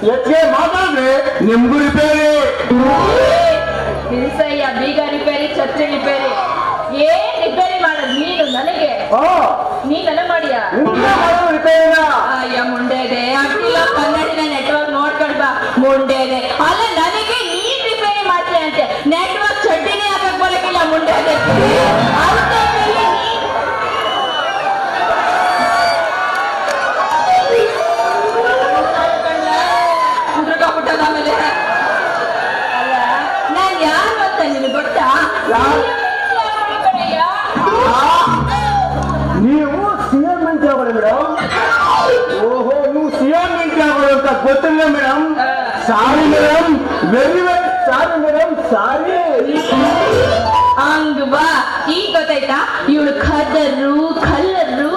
ಹೆಚ್ಚಿಗೆ ಮಾತಾಡ್ರೆ ನಿಮ್ಗೂ ರಿಪೇರಿ ನಿಲ್ಸಯ್ಯ ಬೀಗ ರಿಪೇರಿ ಛತ್ರಿ ರಿಪೇರಿ ಏನ್ ರಿಪೇರಿ ಮಾಡೋದು ನೀನು ನನಗೆ ಓ ನೀ ನನ್ನ ಮಾಡಿಯಾ ನಿಮ್ಗೆ ಮಾಡೋದು ರಿಪೇರಿನ ಅಯ್ಯ ಮುಂಡೆ ಇದೆ ಅಕ್ಕಿಲ್ಲ ಕನ್ನಡಿನ ನೆಟ್ವರ್ಕ್ ನೋಡ್ಕೊಂಡ್ ಬಾ ಮುಂಡೆ ಇದೆ ಅಲ್ಲ ನನಗೆ ನೀನ್ ರಿಪೇರಿ ಮಾಡ್ತೀಯ ಅಂತೆ ನೆಟ್ವರ್ಕ್ ಚಡ್ಡಿನೇ ಹಾಕಕ್ ಬರಕಿಲ್ಲ ಮುಂಡೆ ಇದೆ ಅಂತದ್ರಲ್ಲಿ ನೀನ್- ಕುದ್ರಕೊಂಡ್ಬಿಟ್ಟದ ಆಮೇಲೆ ಅಲ್ಲ ನಾನ್ ಯಾರು ಅಂತ ನಿನಗೆ ಗೊತ್ತಾ ಯಾರು? ಕಣಯ್ಯ. ನೀವು ಸಿಎಂ ಮಂತ್ರಿ ಅವರು ಮೇಡಮ್ ಓಹೋ ನೀವು ಸಿಎಂ ಮಂತ್ರಿ ಅವರು ಅಂತ ಗೊತ್ತಿಲ್ಲ madam sorry madam very very sorry madam sorry ಹಂಗ ಬಾ ಈಗ ಗೊತ್ತಾಯ್ತಾ ಇವಳು ಖದರು ಕಲ್ಲರು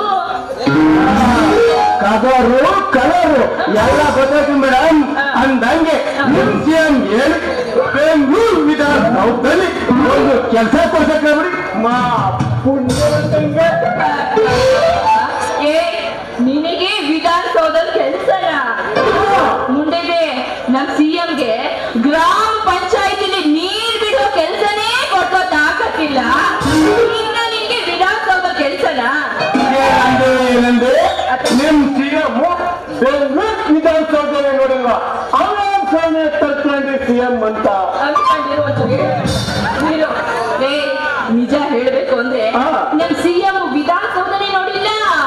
ಕದರು ಕಲರು ಎಲ್ಲ ಗೊತ್ತಾಯ್ತು ಮೇಡಮ್ ಅಂದಂಗೆ ನಿಮ್ ಸಿಎಂ ಹೇಳಿ ಬೆಂಗಳೂರು ವಿಧಾನಸೌಧದಲ್ಲಿ ಒಂದು ಕೆಲಸ ಕೊಡ್ಸಕ್ಕೆ ಬಿಡಿ ಮಾ ಪುಣ್ಯವಂತಂಗೆ ಏ ನಿನಗೆ ವಿಧಾನಸೌಧದ ಕೆಲ್ಸನ ಮುಂದೆದೆ ನಮ್ ಸಿಎಂಗೆ ಗ್ರಾಮ ಪಂಚಾಯತಿಲಿ ನೀರ್ ಬಿಡೋ ಕೆಲ್ಸನೇ ಕೊಟ್ಟೋ ತಾಕತ್ತಿಲ್ಲ ಇನ್ನ ನಿನ್ಗೆ ವಿಧಾನಸೌಧ ಕೆಲ್ಸನ ಏನಂದ್ರೆ ಏನಂದ್ರೆ ನಿಮ್ ಸಿಎಂ ಬೆಂಗಳೂರು ವಿಧಾನಸೌಧದಲ್ಲಿ ನೋಡಿಲ್ವಾ ಆರಾಮ್ ಸ್ವಾಮಿ ತರ್ಕೊಂಡ್ರಿ ಸಿಎಂ ಅಂತ ಅನ್ಕೊಂಡಿರೋ ನೀರು ಏ ನಿಜ ಹೇಳ್ಬೇಕು ಅಂದ್ರೆ ಹಾ. ನಮ್ ಸಿಎಂ ವಿಧಾನಸೌಧನೇ ನೋಡಿಲ್ಲ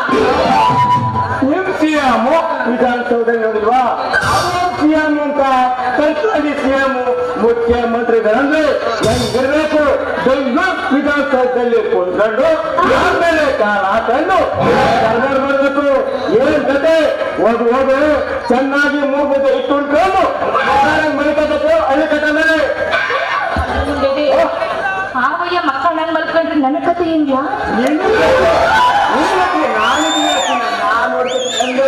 ನಿಮ್ ಸಿಎಂ ವಿಧಾನಸೌಧದಲ್ಲಿ ನೋಡಿಲ್ವಾ ಆರಾಮ್ ಸಿಎಂ ಅಂತ ತರ್ಕೊಂಡ್ರಿ ಸಿಎಂ ಮುಖ್ಯಮಂತ್ರಿಗಳಂದ್ರೆ ಹೆಂಗಿರ್ಬೇಕು ಬೆಂಗಳೂರು ವಿಧಾನಸೌಧದಲ್ಲಿ ಕುಂತ್ಕೊಂಡು ಆಮೇಲೆ ಕಾಲ ಹಾಕೊಂಡು ಸರ್ದಾರ್ ಮಾಡ್ಬೇಕು ಏನ್ ಕತೆ ಹೋಗು ಹೋಗು ಚೆನ್ನಾಗಿ ಮೂಗುದು ಇಟ್ಟುಕೊಂಡು ಮಲಿಕಬೇಕು ಅಲ್ಲಿ ಕತೆ ಮೇಲೆ ಮುಂದೆದೆ ಹಾವಯ್ಯ ಮಕ್ಕಳ ನನ್ ಮಲ್ಕೊಂಡ್ರೆ ನನ್ನ ಕತೆ ಏನ್ಯಾ ನಿನ್ನ ನಿನ್ನಕ್ಕೆ ನಾನಿಗೆ ಹೇಳ್ತೀನಿ, ನಾನು ನೋಡ್ತೀನಿ.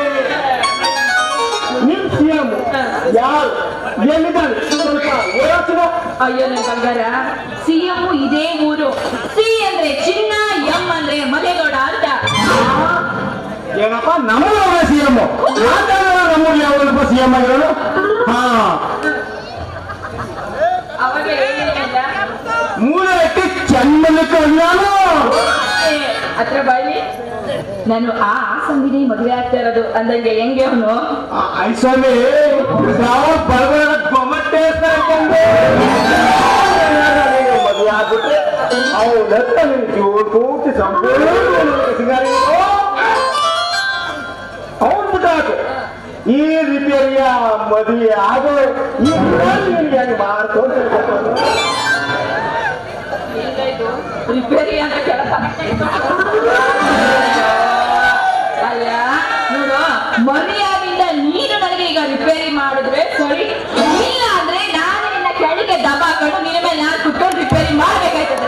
ನಿಮ್ ಸಿಎಂ ಯಾರು ಎಲ್ಲಿದ್ದಾನೆ ಸ್ವಲ್ಪ ಯೋಚನೆ ಅಯ್ಯೋ ನನ್ ಬಂಗಾರ ಸಿಎಂ ಇದೇ ಊರು ಸಿ ಅಂದ್ರೆ ಚಿನ್ನ ಎಂ ಅಂದ್ರೆ ಮಲೆಗೌಡ ಅಂತ ಏನಪ್ಪ ನಮ್ಮೂರ ಸಿಎಂ ನಮ್ಮೂರಿಗೆ ಯಾವನಪ್ಪ ಸಿಎಂ ಆಗಿರೋನು ಹಾ ಅವಾಗ ಹೇಳಿಲ್ಲ ಮೂಲ ಎತ್ತಿ ಚೆನ್ನಕ್ಕೆ ಅಜ್ಞಾನ ಹತ್ರ ಬಾಯ್ಲಿ ನಾನು ಆ ಸಂದಿನಿ ಮದುವೆ ಆಗ್ತಾ ಇರೋದು ಅಂದಂಗೆ ಹೆಂಗೆ ಅವನು ಐಸ್ವಾಮಿ ಯಾವ ಬರಬೇಡ ಗೊಮ್ಮಟ್ಟೆ ಮದುವೆ ಆಗ್ಬಿಟ್ರೆ ಅವನತ್ತ ನಿನ್ ಜೀವ ಪೂರ್ತಿ ಸಂಪೂರ್ಣ ಸಿಂಗಾರಿ ಅವನ್ ಬಿಟ್ಟಾಕು ಈ ರಿಪೇರಿಯ ಮದುವೆ ಆಗೋ ಈ ನಿನಗೆ ಹೆಂಗ್ ಮಾಡ್ಕೊಂಡು ರಿಪೇರಿ ಅಂತ ಕೇಳಪ್ಪ ಅಲ್ಲ ನೋಡು ಮರ್ಯಾದಿಂದ ನೀನು ನನಗೆ ಈಗ ರಿಪೇರಿ ಮಾಡಿದ್ರೆ ಸರಿ ಇಲ್ಲ ಅಂದ್ರೆ ನಾನು ನಿನ್ನ ಕೆಳಗೆ ದಬ ಹಾಕೊಂಡು ನಿನ್ನ ಮೇಲೆ ನಾನು ಕುತ್ಕೊಂಡು ರಿಪೇರಿ ಮಾಡ್ಬೇಕಾಯ್ತದೆ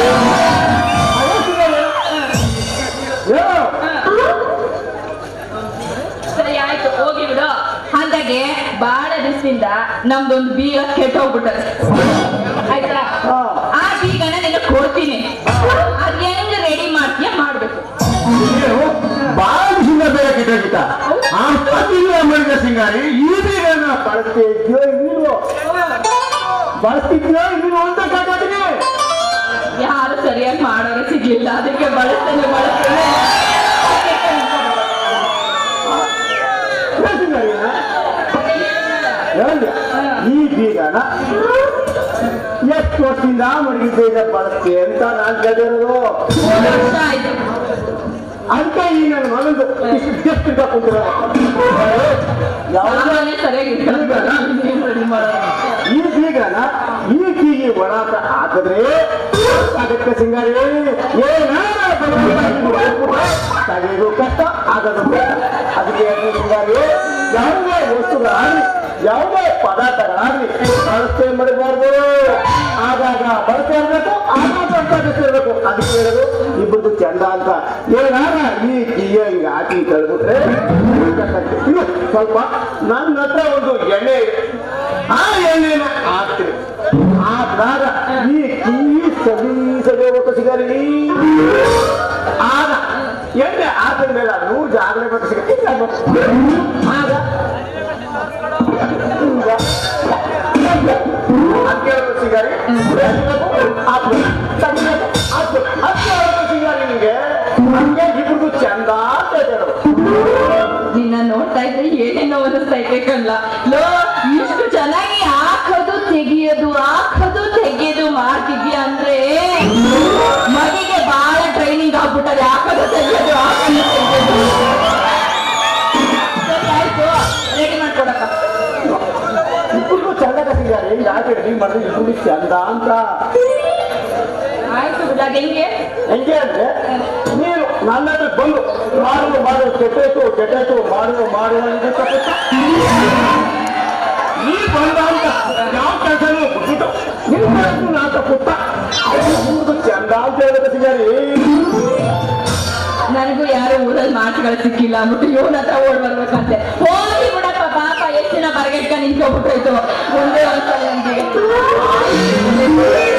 ಸರಿ ಆಯ್ತು ಹೋಗಿ ಬಿಡು ಅಂದಾಗೆ ಬಾಳ ದಿವಸದಿಂದ ನಮ್ದೊಂದು ಬೀಗ ಕೆಟ್ಟೋಗ್ಬಿಟ್ಟದೆ ಆಯ್ತಾ ಹಾ. ಆ ಬೀಗನ ನಿನ್ನ ಕೊಡ್ತೀನಿ ಅದ್ ಹೆಂಗ್ ರೆಡಿ ಮಾಡ್ತೀಯ ಮಾಡ್ಬೇಕು ನೀನು ಬಾಳ ದಿವಸದಿಂದ ಬೇರೆ ಕೆಟ್ಟೋಗಿತ್ತ ಅಷ್ಟೊತ್ತಿಲ್ಲ ಮಾಡಿದ ಸಿಂಗಾರಿ ಈಗೀಗ ಬಳಸ್ತಿದ್ಯೋ ಇಲ್ವೋ ಬಳಸ್ತಿದ್ಯೋ ಇಲ್ವೋ ಅಂತ ಕಾಟಾಟಿಗೆ ಯಾರು ಸರಿಯಾಗಿ ಮಾಡೋರು ಸಿಗ್ಲಿಲ್ಲ ಅದಕ್ಕೆ ಬಳಸ್ತೇನೆ ಬಳಸ್ತೇನೆ ಈ ಬೀಗನ ಎಷ್ಟು ವರ್ಷದಿಂದ ಮಡಗಿದ್ದೆ ಇದೆ ಬಳಸ್ತಿ ಅಂತ ನಾನ್ ಕೇಳಿರೋದು ವರ್ಷ ಆಯ್ತು ಅದಕ್ಕೆ ಈ ನನ್ನ ಮಗಂದು ಇಷ್ಟು ಜಸ್ಟ್ ಇದ್ದ ಕುಂತಿರೋ ಯಾವುದೇ ಸಾಮಾನ್ಯ ಸರಿಯಾಗಿ ರೆಡಿ ಮಾಡೋದು ಈ ಬೀಗನ ಈ ಕೀಗಿ ಒಳಾಟ ಹಾಕಿದ್ರೆ ಅದಕ್ಕೆ ಸಿಂಗಾರಿ ಏನಾರ ತೆಗೆದು ಕಷ್ಟ ಆಗೋದು ಬೇಡ. ಅದಕ್ಕೆ ಏನು ಸಿಂಗಾರಿ ಯಾವುದೇ ವಸ್ತುಗಳಾಗಲಿ ಯಾವುದೇ ಪದಾರ್ಥಗಳಾಗಲಿ ಬಳಕೆ ಮಾಡಬಾರ್ದು ಆಗಾಗ ಬಳಕೆ ಇರಬೇಕು ಆಗಾಗ ಬಳಸಿರ್ಬೇಕು ಅದಕ್ಕೆ ಹೇಳೋದು ಇಬ್ಬರದು ಚಂದ ಅಂತ ಏನಾರ ಈ ಕೀಯ ಹಿಂಗೆ ಹಾಕಿ ಕಳ್ಬಿಟ್ರೆ ಇದು ಸ್ವಲ್ಪ ನನ್ನ ಹತ್ರ ಒಂದು ಎಣ್ಣೆ ಇದೆ ಆ ಎಣ್ಣೆನ ಹಾಕ್ತೀನಿ ಆದಾಗ ಈ ಕೀ ಸದಿ ಸದಿ ಹೋಗ್ಬೇಕು ಸಿಗರಿ ಆಗ ಎಣ್ಣೆ ಹಾಕಿದ ಮೇಲೆ ಅದು ನೂರು ಜಾಗರಣೆ ಬೇಕು ಸಿಗ ಆಗ ನಿನ್ನ ನೋಡ್ತಾ ಇದ್ರೆ ಏನೇನೋ ಅನ್ನಿಸ್ತೈತೆ ಕಣ್ಲ ಲೋ ಇಷ್ಟು ಚೆನ್ನಾಗಿ ಹಾಕೋದು ತೆಗಿಯೋದು ಹಾಕೋದು ತೆಗಿಯೋದು ಮಾಡ್ತಿದ್ಯಾ ಅಂದ್ರೆ ಮಗಿಗೆ ಬಹಳ ಟ್ರೈನಿಂಗ್ ಆಗ್ಬಿಟ್ಟದೆ ಹಾಕೋದು ತೆಗಿಯೋದು ಹಾಕೋದು ತೆಗಿಯೋದು ಸರಿ ಆಯ್ತು ರೆಡಿ ಮಾಡ್ಕೊಡಪ್ಪ ಇಬ್ಬರಿಗೂ ಚಂದ ಕಟ್ಟಿದ್ದಾರೆ ಯಾಕೆ ರೆಡಿ ಮಾಡಿದ್ರೆ ಇಬ್ಬರು ಚಂದ ಅಂತ ಆಯ್ತು ಬಿಡ ಹೆಂಗೆ ಹೆಂಗೆ ಅಂದ್ರೆ ನೀನು ನನ್ನ ಹತ್ರ ಬಂದು ಮಾಡುವ ಮಾಡುವ ಕೆಟ್ಟೈತು ಕೆಟ್ಟೈತು ಮಾಡುವ ಮಾಡುವ ಅಂದ್ರೆ ತಪ್ಪುತ್ತ? ನೀ ಬಂದ ಅಂತ ಯಾವ ಕೆಲಸನೂ ಬಿಟ್ಬಿಟ್ಟು ನೀವು ಮಾಡೋದು ನಾ ತಪ್ಪುತ್ತ ಇಬ್ಬರಿಗೂ ಚಂದ ಅಂತ ಹೇಳಕತ್ತಿದ್ದಾರೆ ನನಗೂ ಯಾರು ಊರಲ್ಲಿ ಮಾತುಗಳು ಸಿಕ್ಕಿಲ್ಲ ಅಂದ್ಬಿಟ್ಟು ಇವನ ಹತ್ರ ಓಡ್ ಬರ್ಬೇಕಂತೆ ಹೋಗಿ ಬಿಡಪ್ಪ ಪಾಪ ಎಷ್ಟು ದಿನ ಬರಗೆಟ್ಕ ನಿಂತ್ಕೊಬಿಟ್ರಾಯ್ತು ಒಂದೇ ಒಂದ್ಸಲ ನಮ್ಗೆ